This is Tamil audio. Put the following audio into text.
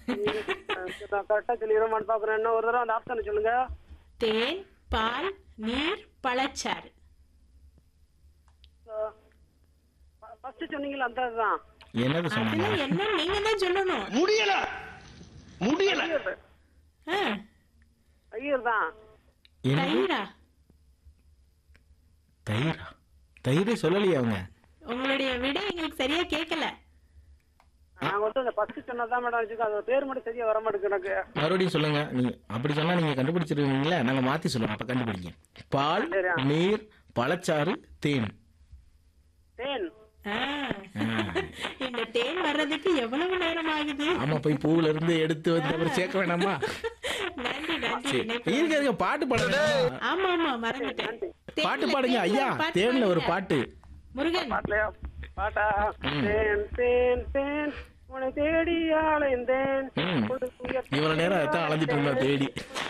கரெக்டா சொல்லிடுமான்னு பாக்குறேன் என்ன ஒரு தடவை அந்த ஆப்ஷனை சொல்லுங்க தேன் பால் நீர் பழச்சாறு ஃபர்ஸ்ட் சொன்னீங்களா அந்த இதுதான் என்னது அதுல சொன்னாங்க என்ன நீங்க தான் சொல்லணும் முடியல முடியல ஐயர் ஆ, ஐயர் தான் என்ன தயிரா தயிரா தயிரே சொல்லலையே அவங்க உங்களுடைய விடை எங்களுக்கு சரியா கேட்கல நாங்க வந்து அந்த ஃபர்ஸ்ட் சொன்னதான் மேடம் வச்சுக்கோ அது பேர் மட்டும் சரியா வர மாட்டேங்குது எனக்கு மறுபடியும் சொல்லுங்க நீங்க அப்படி சொன்னா நீங்க கண்டுபிடிச்சிருவீங்களா நாங்க மாத்தி சொல்லுவோம் அப்ப கண்டுபிடிங்க பால் சரியா. நீர் பழச்சாறு தேன் தேன் ஆ, இந்த தேன் வர்றதுக்கு எவ்வளவு நேரம் ஆகுது ஆமா போய் பூவுல இருந்து எடுத்து வந்து அப்புறம் சேர்க்க வேணாமா நன்றி நன்றி சரி இணைப்பு- இருக்க இருக்க பாட்டு பாடுங்க ஆமா ஆமா மறந்துட்டேன் பாட்டு தேன்ல- பாடுங்க தேன்ல ஐயா பாட்டு தேன்ல ஒரு பாடுங்க. பாட்டு முருகன் பாட்டுலயா பாட்டா ம். தேன் தேன் தேன் உன்னை தேடி அலைந்தேன் ம். புது புயல் இவ்வளவு நேரம் அதான் அலைஞ்சிட்டு இருந்தா தேடி